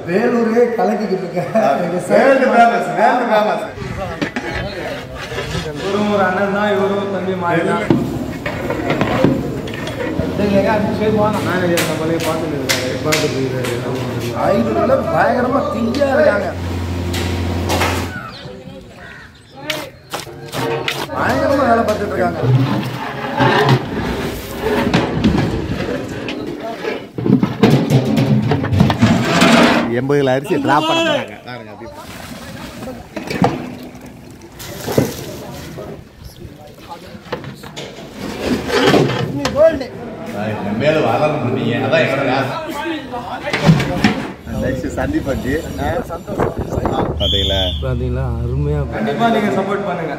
வேலூரே கலக்கிக்கிட்டு இருக்கேன் எங்க world side famous world famous இவரும் ஒரு அண்ணன் தான் இவரும் தம்பி மாதிரி தான் மேனேஜர் நம்மளே பார்த்துட்டு இருக்காரு பார்த்துட்டு இருக்காரு ஐநூறுல பயங்கரமா தீயா இருக்காங்க பயங்கரமா வேலை பார்த்துட்டு இருக்காங்க எண்பது கிலோ அரிசி டிராப் பண்ண போறாங்க பாருங்க அப்படி மேல வளரணும் நீங்க அதான் எங்களோட நெக்ஸ்ட் சந்திப்பஞ்சி பாத்தீங்களா பார்த்தீங்களா அருமையாக கண்டிப்பாக நீங்கள் சப்போர்ட் பண்ணுங்க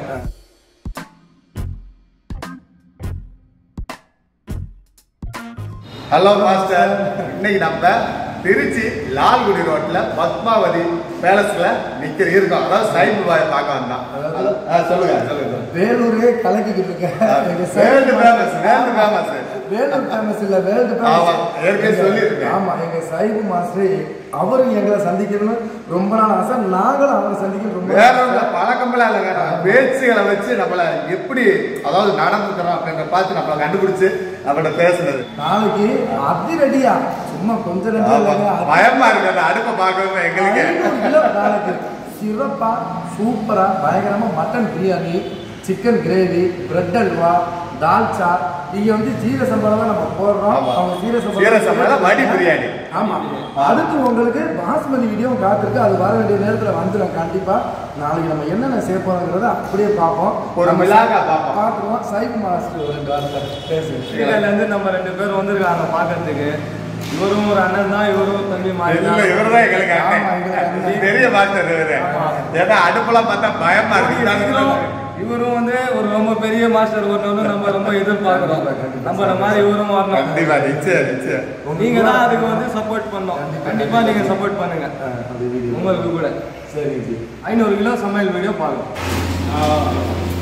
ஹலோ மாஸ்டர் இன்னைக்கு நம்ம திருச்சி லால்குடி ரோட்ல பத்மாவதி பேலஸ்ல நிக்கிற இருக்கோம் அதாவது சைபு பாய் பார்க்க வந்தான் ஆ, சொல்லுங்க சொல்லுங்க வேலூரே கலக்கிக்கிட்டு இருக்கேன் எங்க world side famous world famous Vellore famous இல்ல வேர்ல்டு ஆமா, ஏற்கனவே சொல்லியிருக்கேன். ஆமா எங்க சைபு மாஸ்டர் அவரும் எங்களை சந்திக்கணும்னு ரொம்ப நாள் ஆசை நாங்களும் அவரை சந்திக்கணும் ரொம்ப வேற நாள் ஒண்ணும் இல்ல, பழக்கமெல்லாம் இல்லைங்க நம்ம பேச்சுகளை வச்சு நம்மள எப்படி அதாவது நடந்துக்கிறோம் அப்படின்ற பார்த்து நம்மள கண்டுபிடிச்சு அவன்கிட்ட பேசுனது நாளைக்கு அதிரடியா சும்மா கொஞ்சம் ரெண்டு ஆமா. இல்லைங்க, அதி- பயமா இருக்கு அந்த அடுப்பை பார்க்கவும் எங்களுக்கு ஐநூறு கிலோ நாளைக்கு சிறப்பா சூப்பரா பயங்கரமா mutton biryani chicken gravy bread halwa dalcha இங்க வந்து ஜீர சம்பளம் தான் நம்ம போடுறோம் ஆமா. அவங்க ஜீர சீர சம்பளம் வடி பிரியாணி ஆமா அடுத்து உங்களுக்கு பாஸ்மதி வீடியோ காத்திருக்கு அது வர வேண்டிய நேரத்துல வந்துடும் கண்டிப்பா நாளைக்கு நம்ம என்னென்ன சேர்ப்போங்கிறத அப்படியே பார்ப்போம் ஒரு நம்ம மிளகா பார்ப்போம். பார்த்துருவோம் சைப் மாஸ்டர் ஒரு ரெண்டு வார்த்தை பேசுங்க ஸ்ரீலங்காலேருந்து நம்ம ரெண்டு பேரும் வந்திருக்காங்க பார்க்கறதுக்கு இவரும் ஒரு அண்ணன் தான் இவரும் தம்பி மாதிரி இல்ல தான் இவருதான் எங்களுக்கு ஆமா, எங்களுக்கு அண்ணன். அண்ணன். பெரிய மாஸ்டர் இவரு ஏன்னா அடுப்பெல்லாம் பார்த்தா பயமா இருக்கு இவரும் இவரும் வந்து ஒரு ரொம்ப பெரிய மாஸ்டர் வரணும்னு நம்ம ரொம்ப எதிர்பார்க்கிறோம் நம்ம இந்த மாதிரி இவரும் வரணும் கண்டிப்பா நிச்சயம் நிச்சயம் நீங்க தான் அதுக்கு வந்து சப்போர்ட் பண்ணணும் கண்டிப்பா நீங்க சப்போர்ட் பண்ணுங்க அது வீடியோ உங்களுக்கு கூட சரி ஜி ஐநூறு கிலோ சமையல் வீடியோ பார்க்கலாம்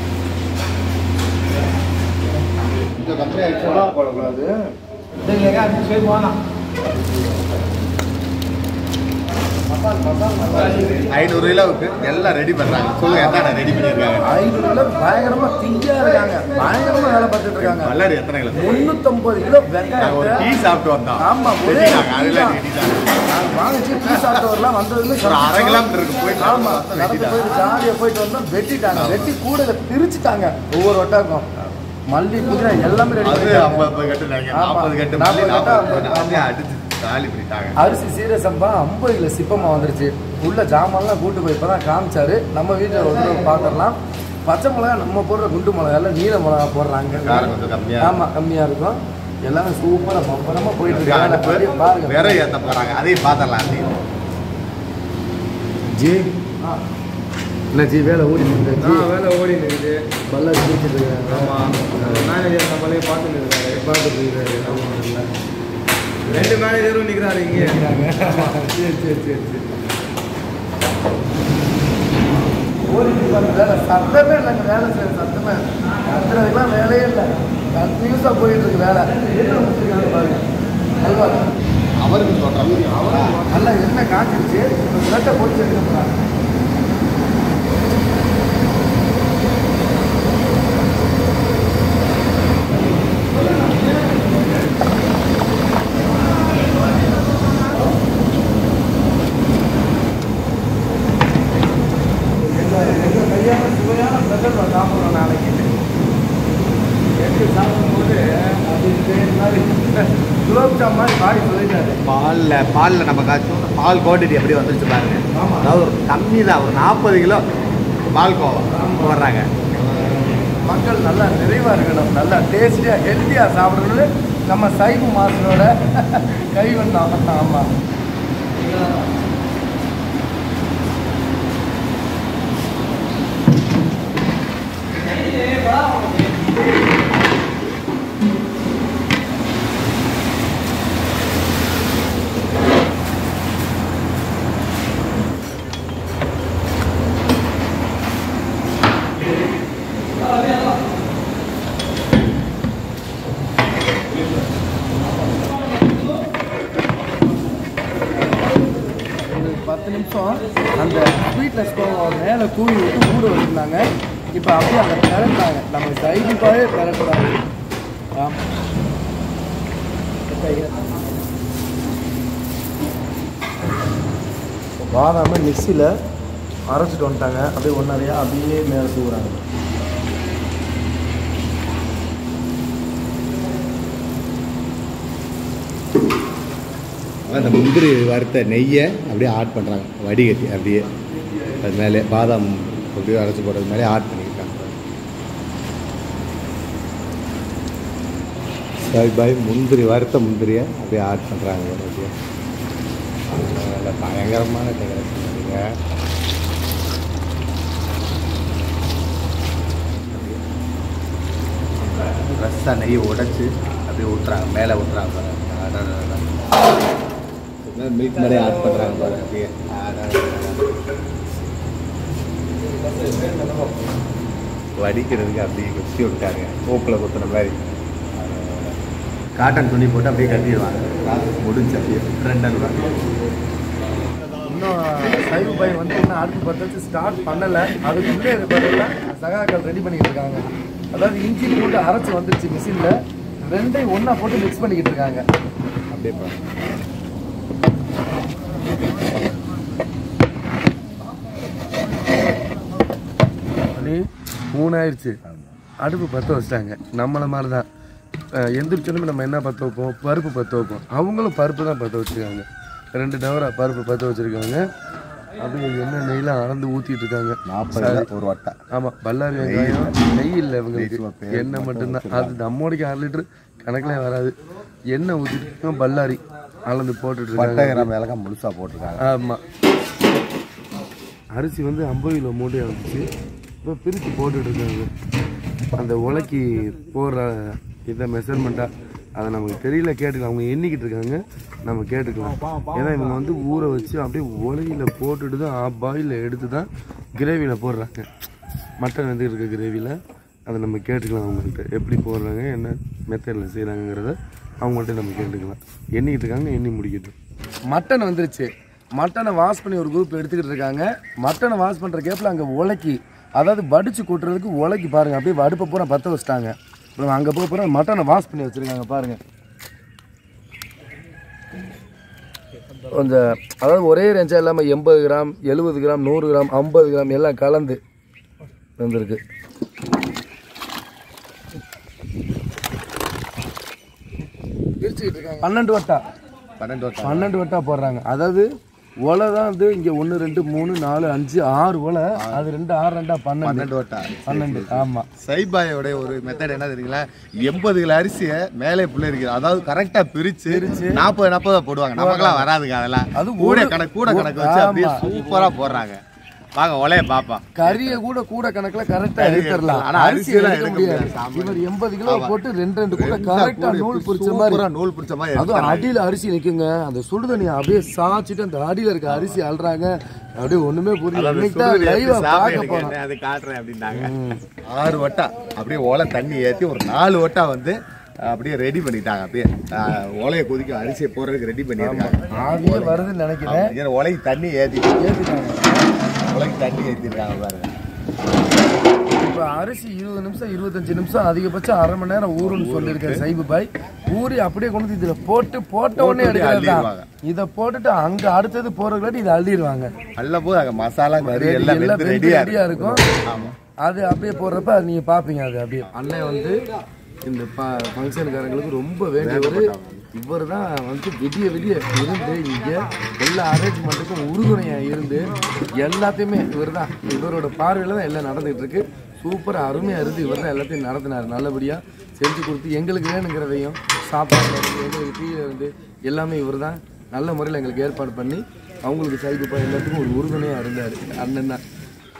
கொஞ்சம் கம்மியா போடக்கூடாது ஐநூறு கிலோவுக்கு எல்லாம் ரெடி பண்றாங்க சொல்லுங்க என்னடா ரெடி பண்ணிருக்காங்க ஐநூறு கிலோ பயங்கரமா தீயா இருக்காங்க பயங்கரமா வேலை பார்த்துட்டு இருக்காங்க மல்லாடி எத்தனை கிலோ முன்னூத்தம்பது கிலோ நாங்க ஒரு டீ வெங்காயத்தை சாப்பிட்டு வந்தோம் ஆமா, ஒரே ரெடிதாங்க, அதெல்லாம் டீ ரெடி தான் நாங்க வாங்கிச்சு டீ சாப்பிட்டவரெல்லாம் வந்ததுல ஒரு அரை கிலோமீட்டருக்கு போயிட்டு ஆமா நடந்து போயிட்டு ஜாலியா போயிட்டு வந்தோம் வெட்டிட்டாங்க வெட்டி கூடையில பிரிச்சுட்டாங்க ஒவ்வொரு ஒட்டாக்கும் மல்லி புதினா எல்லாமே ரெடி அது பண்ணிட்டாங்க ஐம்பது ஐம்பது கட்டு ஆமா. நாற்பது கட்டு நாற்பது மல்லி கட்டு, நாற்பது ஆமா. கட்டு அடிச்சு காலி பண்ணிட்டாங்க அரிசி சீர சம்பா ஐம்பது கிலோ சிப்பமா வந்துருச்சு உள்ள ஜாமான்லாம் கூட்டு போய் இப்பதான் காமிச்சாரு நம்ம வீட்டில் ஒரு தடவை பார்த்துடலாம் பச்சை மிளகா நம்ம போடுற குண்டு மிளகா எல்லாம் நீல மிளகா போடுறாங்க காரம் கொஞ்சம் கம்மியா ஆமா கம்மியா இருக்கும் எல்லாமே சூப்பரா பம்பரமா போயிட்டு இருக்கு இருக்கு அடுப்பு அப்படியே பாருங்க வேற ஏத்த போறாங்க அதையும் பாத்திரலாம் அதையும் ஜி என்ன ஜி வேலை ஓடி நின்று ஆ வேலை ஓடி இருக்குது பல்லா பிடிச்சிட்டு இருக்காங்க ஆமா மேனேஜர் நம்மளே பார்த்துட்டு இருக்காரு பார்த்துட்டு இருக்காரு ஆமா, இல்ல. ரெண்டு மேனேஜரும் நிற்கிறாரு இங்கே சரி சரி சரி சரி ஓடிட்டு பாருங்க வேலை சத்தமே இல்லைங்க வேலை செய்ய சத்தமே கத்துறதுக்கெல்லாம் வேலையே இல்லை கன்ஃபியூஸாக போயிட்டு இருக்கு வேலை என்ன முடிச்சிருக்காங்க பாருங்க அல்வா அவருக்கு சொல்றாங்க நல்லா எண்ணெய் காய்ச்சிருச்சு பிளட்டை பொடிச்சு எடுக்க போகிறாங்க எங்கள் கையால் சுவையான ஸ்பெஷல் சாப்பிட்றோம் நாளைக்கு எடுத்து சாப்பிடும்போது அது இது மாதிரி குலோப் ஜாம் மாதிரி பாடி சொல்லிட்டாரு பால்ல பால்ல நம்ம காய்ச்சும் பால் குவான்டிட்டி எப்படி வந்துருச்சு பாருங்க ஆமா. அதாவது ஒரு கம்மி தான் ஒரு நாற்பது கிலோ பால் கோவா வர்றாங்க மக்கள் நல்லா நிறைவாக இருக்கணும் நல்லா டேஸ்டியாக ஹெல்த்தியாக சாப்பிடணும்னு நம்ம சைபு மாஸ்டரோட கைவண்ணம் ஆமாம் பத்து நிமிஷம் அந்த ஸ்வீட்னஸ் மேலே தூவி விட்டு ஊற வச்சுருந்தாங்க இப்போ அப்படியே அதை பிறந்தாங்க நம்ம சைடுக்காகவே பிறக்கூடாது பாதாம மிக்சியில் அரைச்சிட்டு வந்துட்டாங்க அப்படியே ஒன்றரையா அப்படியே மேலே தூவுறாங்க அந்த முந்திரி வறுத்த நெய்யை அப்படியே ஆட் பண்ணுறாங்க வடிகட்டி அப்படியே அது மேலே பாதாம் அப்படியே அரைச்சி போடுறது மேலே ஆட் பண்ணியிருக்காங்க பாய் பாய் முந்திரி வறுத்த முந்திரியை அப்படியே ஆட் பண்ணுறாங்க அப்படியே நல்ல பயங்கரமான டெக்கரேஷன் பண்ணுங்க ரஸ்ஸாக நெய்யை உடைச்சி அப்படியே ஊற்றுறாங்க மேலே ஊற்றுறாங்க மில்க் மேலே ஆட் பண்ணுறாங்க பாரு அப்படியே வடிக்கிறதுக்கு அப்படியே குத்தி விட்டாங்க கோப்பில் குத்துன மாதிரி காட்டன் துணி போட்டு அப்படியே கட்டிடுவாங்க முடிஞ்சு அப்படியே ரெண்டு ரூபா இன்னும் சைவ பாய் வந்து இன்னும் அடுப்பு பற்ற வச்சு ஸ்டார்ட் பண்ணலை அதுக்குள்ளே பார்த்தீங்கன்னா சகாக்கள் ரெடி பண்ணிட்டு இருக்காங்க அதாவது இஞ்சி போட்டு அரைச்சி வந்துருச்சு மிஷினில் ரெண்டையும் ஒன்றா போட்டு மிக்ஸ் பண்ணிக்கிட்டு இருக்காங்க அப்படியே பாருங்க மணி மூணாயிருச்சு அடுப்பு பற்ற வச்சிட்டாங்க நம்மளை மாதிரி தான் எந்திரிச்சோன்னு நம்ம என்ன பற்ற வைப்போம் பருப்பு பற்ற வைப்போம் அவங்களும் பருப்பு தான் பற்ற வச்சுருக்காங்க ரெண்டு டவரா பருப்பு பற்ற வச்சுருக்காங்க அப்படியே எண்ணெய் நெய்லாம் அளந்து ஊற்றிட்டு இருக்காங்க நாற்பது ஒரு வட்டை ஆமாம் பல்லாரி வெங்காயம் நெய் இல்லை இவங்களுக்கு சும்மா பேருக்கு எண்ணெய் மட்டும்தான் அது நம்மோடைக்கு அரை லிட்டரு கணக்கில் வராது எண்ணெய் ஊற்றிட்டு பல்லாரி அளந்து போட்டுட்டு பட்டை இருக்காங்க கிராம் ஏலக்காய் முழுசாக போட்டிருக்காங்க ஆமாம் அரிசி வந்து ஐம்பது கிலோ மூட்டையாக இருந்துச்சு இப்போ பிரித்து போட்டுட்டு இருக்காங்க அந்த உலைக்கு போடுற இதை மெஷர்மெண்ட்டாக அதை நமக்கு தெரியல கேட்டுக்கலாம் அவங்க எண்ணிக்கிட்டு இருக்காங்க நம்ம கேட்டுக்கலாம் ஏன்னா இவங்க வந்து ஊற வச்சு அப்படியே உலையில போட்டுட்டு தான் ஆஃப் பாயில் எடுத்து தான் கிரேவியில் போடுறாங்க மட்டன் வந்து இருக்க கிரேவியில் அதை நம்ம கேட்டுக்கலாம் அவங்கள்ட்ட எப்படி போடுறாங்க என்ன மெத்தடில் செய்கிறாங்கிறத அவங்கள்ட்ட நம்ம கேட்டுக்கலாம் எண்ணிக்கிட்டு இருக்காங்க எண்ணி முடிக்கட்டும் மட்டன் வந்துருச்சு மட்டனை வாஷ் பண்ணி ஒரு குரூப் எடுத்துக்கிட்டு இருக்காங்க மட்டனை வாஷ் பண்ணுற கேப்பில் அங்கே உலக்கி அதாவது வடிச்சு கூட்டுறதுக்கு உலக்கி பாருங்க அப்படியே அடுப்பை பூரா பற்ற வச்சிட்டாங்க அப்புறம் அங்கே போக பூரா மட்டனை வாஷ் பண்ணி வச்சுருக்காங்க பாருங்க கொஞ்சம் அதாவது ஒரே ரேஞ்சாக இல்லாமல் எண்பது கிராம் எழுபது கிராம் நூறு கிராம் ஐம்பது கிராம் எல்லாம் கலந்து வந்திருக்கு பிரிச்சுக்கிட்டு இருக்காங்க பன்னெண்டு வட்டா பன்னெண்டு வட்டை பன்னெண்டு வட்டா போடுறாங்க அதாவது ஒலை தான் வந்து இங்க ஒன்று ரெண்டு மூணு நாலு அஞ்சு ஆறு ஒலை அது ரெண்டு ஆறு ரெண்டா பன்னெண்டு பன்னெண்டு வட்டை பன்னெண்டு ஆமா சைபாயோட ஒரு மெத்தட் என்ன தெரியுங்களா எண்பது கிலோ அரிசியை மேலே புள்ள இருக்குது அதாவது கரெக்டா பிரிச்சு நாற்பது நாற்பது போடுவாங்க நமக்கெல்லாம் வராதுங்க அதெல்லாம் அது கூட ஒரு- கணக்கு கூட கணக்கு வச்சு அப்படியே ஆமா. சூப்பரா போடுறாங்க வாங்க ஒலைய பாப்பா கறியை கூட கூட கணக்குல கரெக்டா எடுத்துடலாம் ஆனா அரிசி அரிசியெல்லாம் எடுக்க எடுக்க முடியாது முடியாது. சாமான். இவர் எண்பது கிலோ போட்டு ரெண்டு ரெண்டு கூட கரெக்டா நூல் பிடிச்ச மாதிரி சூப்பரா நூல் பிடிச்ச மாதிரி அதுவும் எடுத்தாங்க. அடியில அரிசி நிக்குங்க அந்த சுடுதண்ணி அப்படியே சாச்சிட்டு அந்த அடியில இருக்க அரிசி அல்றாங்க அப்படியே ஒண்ணுமே புரியல அதாவது இன்னைக்கு தான் சுடுதண்ணி லைவா எடுத்து சாப்பிட பார்க்க எனக்கு போனோம் என்ன, அது காட்டுறேன் அப்படின்னாங்க ஆறு வட்டா அப்படியே ஓலை தண்ணி ஏத்தி ஒரு நாலு வட்டா வந்து அப்படியே ரெடி பண்ணிட்டாங்க அப்படியே ஆஹ், ஓலையை கொதிக்க அரிசியை போடுறதுக்கு ரெடி பண்ணிருக்காங்க ஆவியே வருதுன்னு நினைக்கிறேன் இங்க ஒலைக்கு தண்ணி ஏத்தி ஏத்திட்டாங்க ஒலைக்கு தண்ணி ஏத்திருக்காங்க பாருங்க இப்ப அரிசி இருபது நிமிஷம் இருபத்தஞ்சு நிமிஷம் அதிகபட்சம் அரை மணி நேரம் ஊறுன்னு சொல்லியிருக்காரு சைபு பாய் ஊறி அப்படியே கொண்டு வந்து இதுல போட்டு போட்ட உடனே போட்டு எடுக்கிறது தான் அள்ளிடுவாங்க. இதை போட்டுட்டு அங்க அடுத்தது போறதுலாட்டி இதை அள்ளிடுவாங்க நல்ல போது அங்க மசாலா கறி எல்லாம் எல்லாம் வெந்து ரெடியா ரெடியா இருக்கும் ஆமா அது அப்படியே போடுறப்ப நீங்க பாப்பீங்க அது அப்படியே அண்ணன் வந்து இந்த ஃபங்க்ஷனுக்காரங்களுக்கு ரொம்ப வேண்டியவர் இவர் தான் வந்து விடிய விடிய இருந்து இங்க எல்லா அரேஞ்ச்மெண்ட்டுக்கும் உறுதுணையா இருந்து எல்லாத்தையுமே இவர் தான் இவரோட பார்வையில தான் எல்லாம் நடந்துகிட்டு இருக்கு சூப்பரா அருமையா இருந்து இவர் தான் எல்லாத்தையும் நடத்தினார் நல்லபடியா செஞ்சு கொடுத்து எங்களுக்கு வேணுங்கிறதையும் சாப்பாடுல இருந்து எங்களுக்கு டீல இருந்து எல்லாமே இவர் தான் நல்ல முறையில் எங்களுக்கு ஏற்பாடு பண்ணி அவங்களுக்கு சைடுப்பா எல்லாத்துக்கும் ஒரு உறுதுணையா இருந்தார் அண்ணன் தான்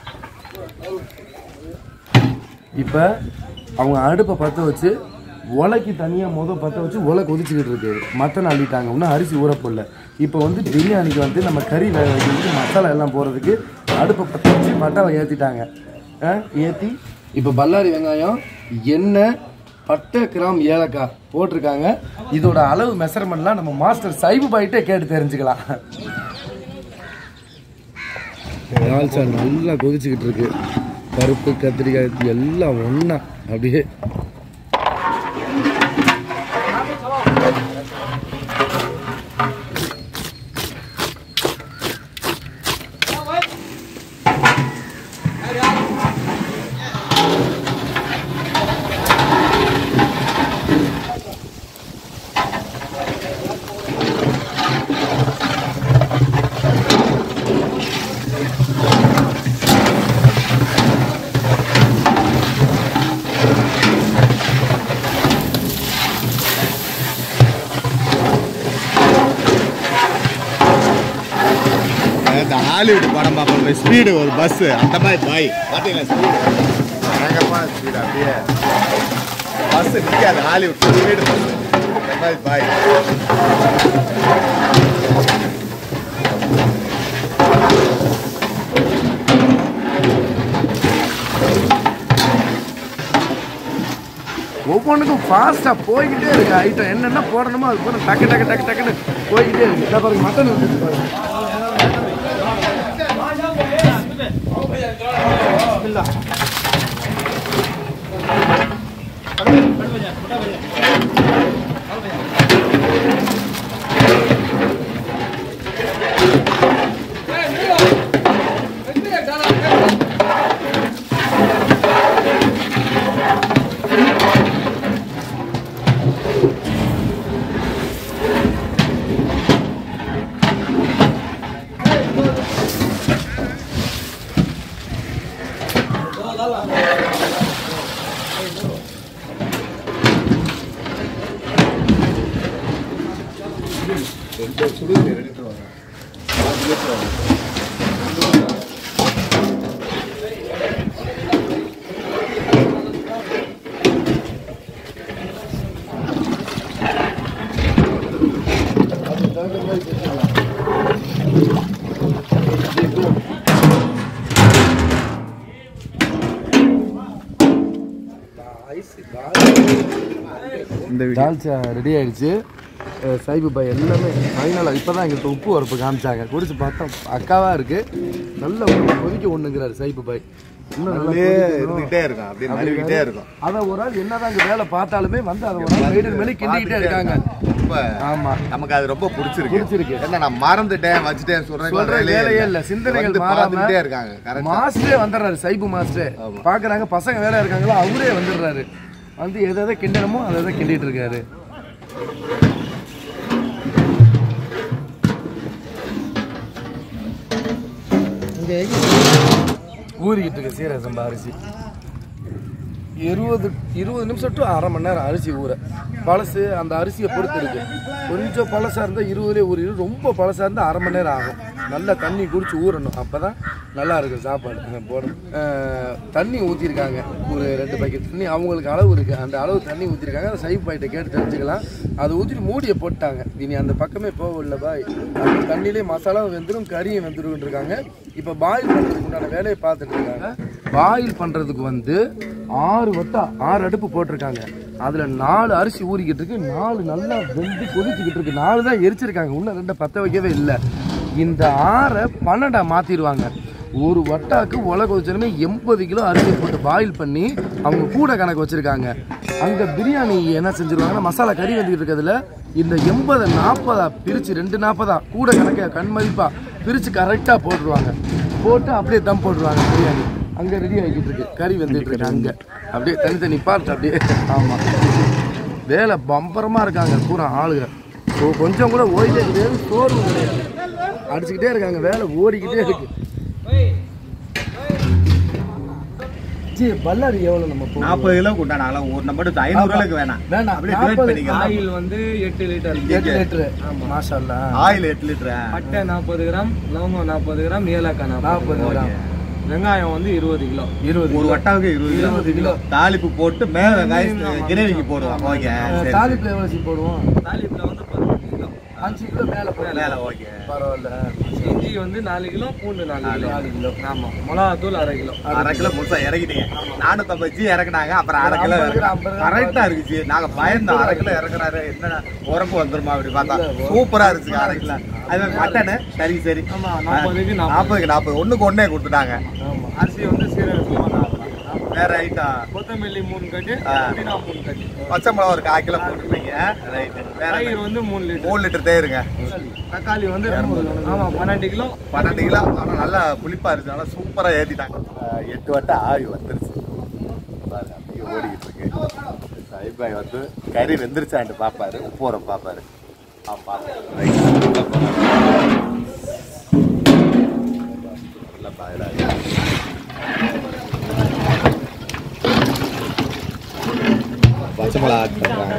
இப்போ அவங்க அடுப்பை பற்ற வச்சு உலைக்கு தனியாக முத பற்ற வச்சு உலை கொதிச்சுக்கிட்டு இருக்கு மட்டன் அள்ளிட்டாங்க இன்னும் அரிசி ஊற போடல இப்போ வந்து பிரியாணிக்கு வந்து நம்ம கறி வேக வைக்கிறதுக்கு மசாலா எல்லாம் போடுறதுக்கு அடுப்பை பற்ற வச்சு மட்டனை ஏற்றிட்டாங்க ஏற்றி இப்போ பல்லாரி வெங்காயம் எண்ணெய் பட்டை கிராம் ஏலக்காய் போட்டிருக்காங்க இதோட அளவு மெஷர்மெண்ட்லாம் நம்ம மாஸ்டர் சைபு பாயிட்டே கேட்டு தெரிஞ்சுக்கலாம் தால்ச்சா நல்லா கொதிச்சுக்கிட்டு இருக்கு பருப்பு கத்திரிக்காய் எல்லாம் ஒன்றா அப்படியே இந்த ஹாலிவுட் படம் பார்ப்போம் ஸ்பீடு ஒரு பஸ் அந்த மாதிரி பாய் பார்த்தீங்களா ஸ்பீடு பயங்கரமான ஸ்பீடு அப்படியே பஸ் நிற்காது ஹாலிவுட் ஸ்பீடு பஸ் அந்த மாதிரி பாய் ஒவ்வொன்றுக்கும் ஃபாஸ்ட்டாக போய்கிட்டே இருக்கு ஐட்டம் என்னென்ன போடணுமோ அது போட டக்கு டக்கு டக்கு டக்குன்னு போய்கிட்டே இருக்கு இதை பாருங்க மட்டன் வந்துட்டு பாருங்க இந்த தால்ச்சா ரெடி ஆயிடுச்சு அஹ் சைபு பாய் எல்லாமே ஃபைனலாக இப்போ தான் எங்களுக்கு உப்பு வரப்பு காமிச்சாங்க குடிச்சு பார்த்தா அக்காவாக இருக்கு நல்ல ஒரு கொதிக்க ஒண்ணுங்கிறாரு சைபு பாய் இன்னும் நல்லா அப்படியே கொதிக்கணும். இருந்துகிட்டே இருக்கும் அப்படியே நழுவிக்கிட்டே இருக்கும் அதை ஒரு ஆள் என்னதான் இங்க வேலை பார்த்தாலுமே வந்து அதை ஒரு ஆள் வெயிட் மேலே கிண்டிக்கிட்டே இருக்காங்க ரொம்ப ஆமா நமக்கு அது ரொம்ப பிடிச்சிருக்கு பிடிச்சிருக்கு. என்ன நான் மறந்துட்டேன் வச்சுட்டேன் சொல்றேன் சொல்ற வேலையே இல்ல சிந்தனைகள் மாறாம பார்த்துட்டே இருக்காங்க கரெக்ட் மாஸ்டரே வந்துடுறாரு சைபு மாஸ்டரே பாக்குறாங்க பசங்க வேலை இருக்காங்களோ அவரே வந்துடுறாரு வந்து எதை எதை கிண்டணுமோ அதை எதை கிண்டிட்டு இருக்காரு ஊறிக்கிட்டு இருக்கு சீரக சம்பா அரிசி இருபது இருபது நிமிஷம் டு அரை மணி நேரம் அரிசி ஊற பழசு அந்த அரிசியை பொறுத்து இருக்கு கொஞ்சம் பழசாக இருந்தால் இருபதுலேயே ஊறிடும் ரொம்ப பழசாக இருந்தால் அரை மணி நேரம் ஆகும் நல்லா தண்ணி குடிச்சு ஊறணும் அப்போ தான் நல்லா இருக்கும் சாப்பாடு போடணும் அஹ், தண்ணி ஊற்றிருக்காங்க ஒரு ரெண்டு பக்கெட் தண்ணி அவங்களுக்கு அளவு இருக்குது அந்த அளவு தண்ணி ஊற்றிருக்காங்க அந்த சைப் பாயிட்ட கேட்டு தெரிஞ்சுக்கலாம் அதை ஊற்றிட்டு மூடியை போட்டாங்க இனி அந்த பக்கமே போகல பாய் அந்த தண்ணியிலே மசாலாவும் வெந்துடும் கறியும் வெந்துடும் இருக்காங்க இப்போ பாயில் பண்ணுறதுக்கு உண்டான வேலையை பார்த்துட்டு இருக்காங்க பாயில் பண்ணுறதுக்கு வந்து ஆறு வட்டா ஆறு அடுப்பு போட்டிருக்காங்க அதில் நாலு அரிசி ஊறிக்கிட்டு இருக்கு நாலு நல்லா வெந்து கொதிச்சுக்கிட்டு இருக்கு நாலு தான் எரிச்சிருக்காங்க இன்னும் ரெண்டை பற்ற வைக்கவே இல்லை இந்த ஆறை பன்னெண்டா மாற்றிடுவாங்க ஒரு வட்டாக்கு உலக கொதிச்சாலுமே எண்பது கிலோ அரிசி போட்டு பாயில் பண்ணி அவங்க கூட கணக்கு வச்சுருக்காங்க அங்கே பிரியாணி என்ன செஞ்சுருவாங்கன்னா மசாலா கறி வந்துக்கிட்டு இருக்கிறதுல இந்த எண்பதை நாற்பதா பிரித்து ரெண்டு நாற்பதா கூட கணக்க கண் மதிப்பா பிரித்து கரெக்டாக போட்டுருவாங்க போட்டு அப்படியே தம் போட்டுருவாங்க பிரியாணி அங்கே ரெடி ஆகிட்டு இருக்கு கறி வந்துட்டு இருக்கு அங்கே அப்படியே தனித்தனி பார்ட் அப்படியே ஆமாம் வேலை பம்பரமாக இருக்காங்க பூரா ஆளுங்க ஸோ கொஞ்சம் கூட ஓடிட்டே கிடையாது சோர்வு கிடையாது அடிச்சுக்கிட்டே இருக்காங்க வேலை ஓடிக்கிட்டே இருக்கு ஜி பல்லாரி எவ்வளோ நம்ம போடுவோம்? நாற்பது கிலோ கொண்டாடா அளவு ஒரு நம்ம ஐநூறு ரூபாய்க்கு வேணாம் வேண்டாம் அப்படியே divide நாற்பது பண்ணிக்கலாம் ஆயில் வந்து எட்டு லிட்டர் எட்டு லிட்டரு மாஷா அல்லா ஆயில் எட்டு லிட்டர் பட்டை நாற்பது கிராம் லவங்கம் நாற்பது கிராம் ஏலக்காய் நாற்பது நாற்பது கிராம் வெங்காயம் வந்து இருபது கிலோ இருபது ஒரு வட்டாவுக்கு இருபது கிலோ இருபது கிலோ தாளிப்பு போட்டு மேல வெங்காயம் கிரேவிக்கு போடுவோம் ஓகே சரி தாலிப்பில் எவ்வளோ சீ போடுவோம் தாலிப்பில் வந்து பதினஞ்சு கிலோ அஞ்சு கிலோ மேலே போடல மேல ஓகே பரவாயில்ல இஞ்சி வந்து நாலு கிலோ பூண்டு நாலு கிலோ நாலு கிலோ ஆமா மிளகா தூள் அரை கிலோ அரை கிலோ முழுசா இறக்கிட்டீங்க நானூத்தம்பது ஜி இறக்குனாங்க அப்புறம் அரை கிலோ கரெக்டா இருந்துச்சு நாங்க பயந்தோம் அரை கிலோ இறக்குறாரு என்ன உரம்பு வந்துருமா அப்படி பார்த்தா சூப்பரா இருந்துச்சு அரை கிலோ அது மாதிரி மட்டனு சரி சரி ஆமா நாற்பதுக்கு நாற்பது நாற்பதுக்கு நாற்பது ஒண்ணுக்கு ஒண்ணே கொடுத்துட்டாங்க ஆமா அரிசி வந்து சீரக சம்பா நாற்பது. வேற ஐட்டம் கொத்தமல்லி மூணு கட்டு ஆ. புதினா மூணு கட்டு பச்சை மிளகா ஒரு கால் கிலோ போட்டுருப்பீங்க ரைட் வேற என்ன? தயிர் வந்து மூணு லிட்டர் மூணு லிட்டர் தேருங்க தக்காளி வந்து ஆமா பன்னெண்டு கிலோ பன்னெண்டு கிலோ ஆனால் நல்லா புளிப்பா இருந்துச்சு நல்லா சூப்பரா ஏத்திட்டாங்க எட்டு வட்டம் ஆவி வந்துருச்சு பாருங்க, அப்படியே ஓடிக்கிட்டு இருக்கு சாய்பாய் வந்து கறி வெந்துருச்சான்ட்டு பார்ப்பாரு உப்பு உரம் பார்ப்பாரு ஆ, பாருங்க. Right. உள்ள போறாரு. நல்லா பாயலாது. பச்சை மிளகா ஆட் பண்றாங்க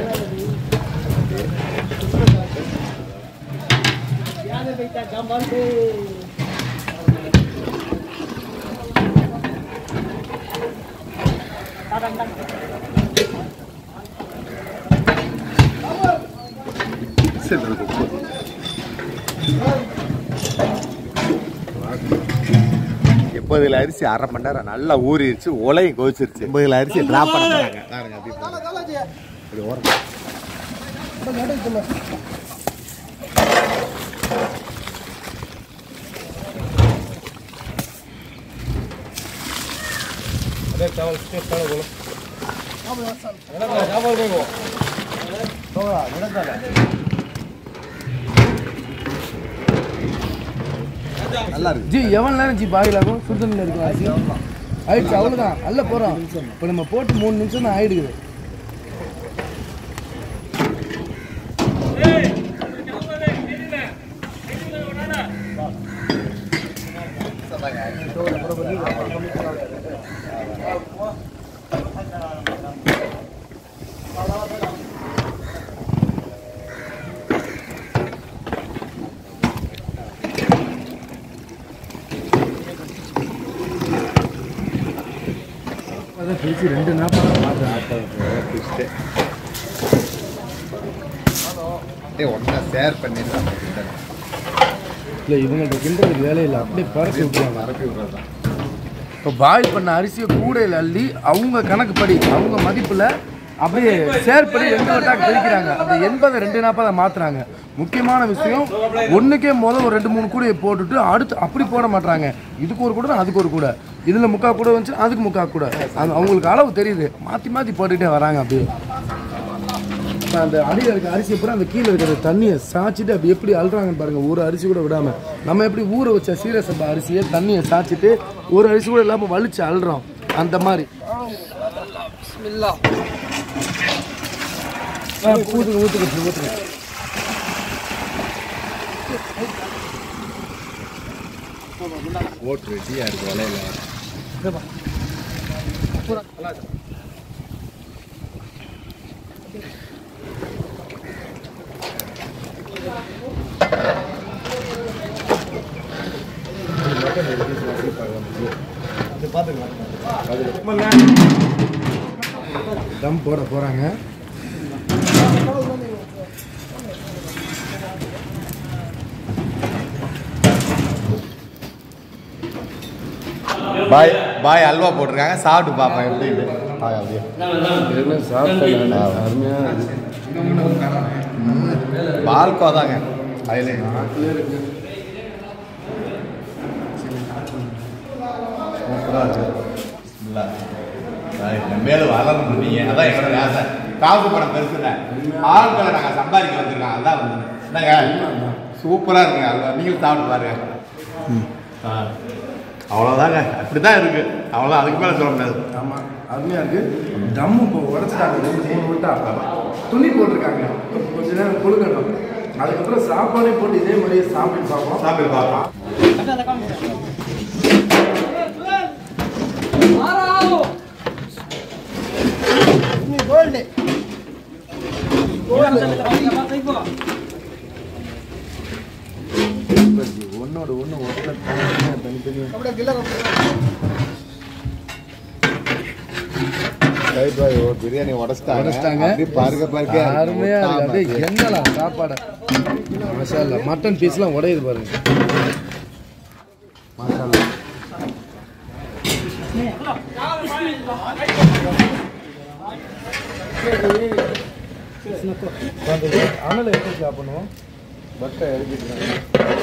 சரி, உப்பு. எண்பதுல அரிசி அரை மணி நேரம் நல்லா ஊறிடுச்சு உலையும் கொதிச்சிருச்சு எண்பதுல அரிசி டிராப் பண்ண போறாங்க பாருங்க, அப்படியே பாருங்க. இப்படி ஓரம் अरे चावल स्टेप करो बोलो चावल देखो நல்லா இருக்கு ஜி எவ்வளோ நேரம் ஜி பாயில் ஆகும் சுடுதண்ணில் இருக்கும் அரிசி ஆயிடுச்சு அவ்வளோதான் அல்ல போகிறோம் இப்போ நம்ம போட்டு மூணு நிமிஷம் தான் ஆயிடுக்குது அதான் பிரிச்சு ரெண்டு நாற்பது பார்த்தேன் அப்படியே ஒன்றா ஷேர் பண்ணிடலாம் இல்லை இவங்கள்ட்ட கிண்டுறதுக்கு வேலையில்லை அப்படியே பறக்க விட்டுருவாங்க மறப்பி விடுறதுதான் இப்போ பாயில் பண்ண அரிசியை கூடையில் அள்ளி அவங்க கணக்குப்படி அவங்க மதிப்பில் அப்படியே ஷேர் பண்ணி ரெண்டு வட்டாக்கு பிரிக்கிறாங்க அந்த எண்பதை ரெண்டு நாற்பதை மாற்றுறாங்க முக்கியமான விஷயம் ஒன்றுக்கே முதல் ஒரு ரெண்டு மூணு கூடையை போட்டுட்டு அடுத்து அப்படி போட மாட்டாங்க இதுக்கு ஒரு கூட அதுக்கு ஒரு கூட இதில் முக்கா கூட வந்துச்சு அதுக்கு முக்கா கூட அது அவங்களுக்கு அளவு தெரியுது மாற்றி மாற்றி போட்டுக்கிட்டே வராங்க அப்படியே இப்ப அந்த அடியில் இருக்க அரிசியை பூரா அந்த கீழே இருக்கிற தண்ணியை சாய்ச்சிட்டு அப்படி எப்படி அழுறாங்கன்னு பாருங்க ஒரு அரிசி கூட விடாம நம்ம எப்படி ஊற வச்ச சீர சம்பா அரிசியை தண்ணியை சாய்ச்சிட்டு ஒரு அரிசி கூட இல்லாமல் வலிச்சு அழுறோம் அந்த மாதிரி ஆ, ஊத்துங்க ஊத்துங்க ஊத்துங்க ஓட்டு ரெடியாக இருக்கு வலையில தம் போட போறாங்க பாய் பாய் அல்வா போட்டிருக்காங்க சாப்பிட்டு பார்ப்பேன் எப்படின்னு பாய் அப்படியே பால்கோ தாங்க அதில் சூப்பராக இருக்கு இல்லை மேலும் வளரணும் நீங்கள் அதான் எங்களோட ஆசை காசு பணம் பெருசு இல்லை ஆட்களை நாங்கள் சம்பாதிக்க வந்திருக்கோம் அதான் வந்து என்னங்க சூப்பராக இருக்குங்க அல்வா நீங்களும் சாப்பிட்டு பாருங்க ஆ அவ்வளோதாங்க அப்படி தான் இருக்கு அவ்வளோ அதுக்கு மேலே சொல்ல முடியாது ஆமா அருமையா இருக்கு தம் இப்போ உடச்சிட்டாங்க ரெண்டு மூணு விட்டா துணி போட்டிருக்காங்க கொஞ்ச நேரம் குழுக்கணும் அதுக்கப்புறம் சாப்பாடே போட்டு இதே மாதிரியே சாப்பிட்டு பார்ப்போம் சாப்பிட்டு பார்க்கலாம் ஒன்னோட ஒன்று ஒட்டின தனித்தனியாக தனித்தனியாக பிரியாணி உடச்சிட்டாங்க உடைச்சிட்டாங்க. அப்படியே பருக பருக அருமையா இருக்கு அப்படியே எண்ணலாம் சாப்பாடை மசாலா மட்டன் பீஸ்லாம் உடையுது பாருங்க அனல் எப்படி சாப்பிடணும் பட்டை எடுத்துக்கிறேன்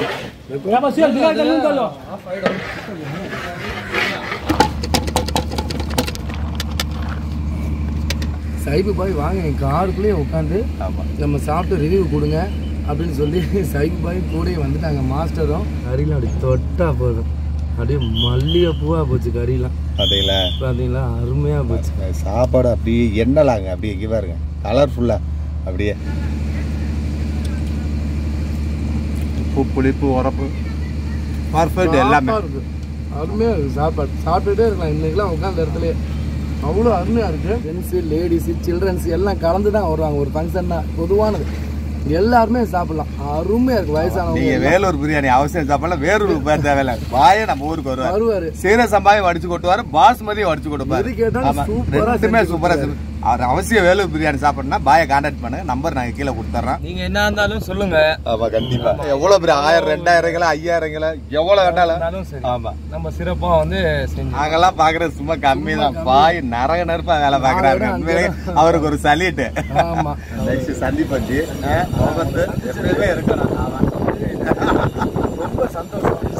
சைபு பாய் வாங்க என் காருக்குள்ளேயே உட்காந்து ஆமா நம்ம சாப்பிட்டு ரிவ்யூ கொடுங்க அப்படின்னு சொல்லி சைபு பாய் கூடயே வந்துட்டாங்க மாஸ்டரும் கறிலாம் அப்படி தொட்டா போதும் அப்படியே மல்லிகைப்பூவாக போச்சு கறிலாம் பார்த்தீங்களா பார்த்தீங்களா அருமையாக போச்சு சாப்பாடு அப்படியே எண்ணலாங்க அப்படியே இங்கே பாருங்க கலர்ஃபுல்லாக அப்படியே உப்பு புளிப்பு உரப்பு பர்ஃபெக்ட் எல்லாமே சாப்பாடு இருக்கு. அருமையா இருக்கு சாப்பாடு சாப்பிட்டுட்டே இருக்கலாம் இன்னைக்கெல்லாம் உட்காந்த இடத்துலயே அவ்வளோ அருமையா இருக்கு ஜென்ஸு லேடிஸு சில்ட்ரன்ஸ் எல்லாம் கலந்து தான் வருவாங்க ஒரு ஃபங்க்ஷன்னா பொதுவானது எல்லாருமே சாப்பிடலாம் அருமையா இருக்கு நீங்க வயசானவங்க வேலூர் பிரியாணி அவசியம் சாப்பிடலாம் வேறொரு பேர் தேவையில்ல வாயே நம்ம ஊருக்கு வருவார் வருவாரு சீர சம்பாவை வடிச்சு கொட்டுவாரு பாஸ்மதி வடிச்சு கொடுப்பாரு எது கேட்டாலும் ஆமா. சூப்பரா ரெண்டுமே செஞ்சு சூப்பரா செஞ்சு அவர் அவசியம் வேலூர் பிரியாணி சாப்பிடணும்னா பாயை கான்டாக்ட் பண்ணுங்க நம்பர் நாங்க கீழே கொடுத்துறோம் நீங்க என்ன இருந்தாலும் சொல்லுங்க ஆமா கண்டிப்பா எவ்வளவு பெரிய ஆயிரம் ரெண்டாயிரம் கிலோ ஐயாயிரம் கிலோ எவ்வளவு வேண்டாலும் இருந்தாலும் சரி ஆமா நம்ம சிறப்பா வந்து செஞ்சு நாங்கெல்லாம் பாக்குறது சும்மா கம்மி தான் பாய் நரக நெருப்பா வேலை பாக்குறாரு உண்மையிலே அவருக்கு ஒரு சல்யூட் ஆமா நெக்ஸ்ட் சந்திப்பஞ்சி முகத்து எப்பயுமே இருக்கணும் ரொம்ப சந்தோஷம்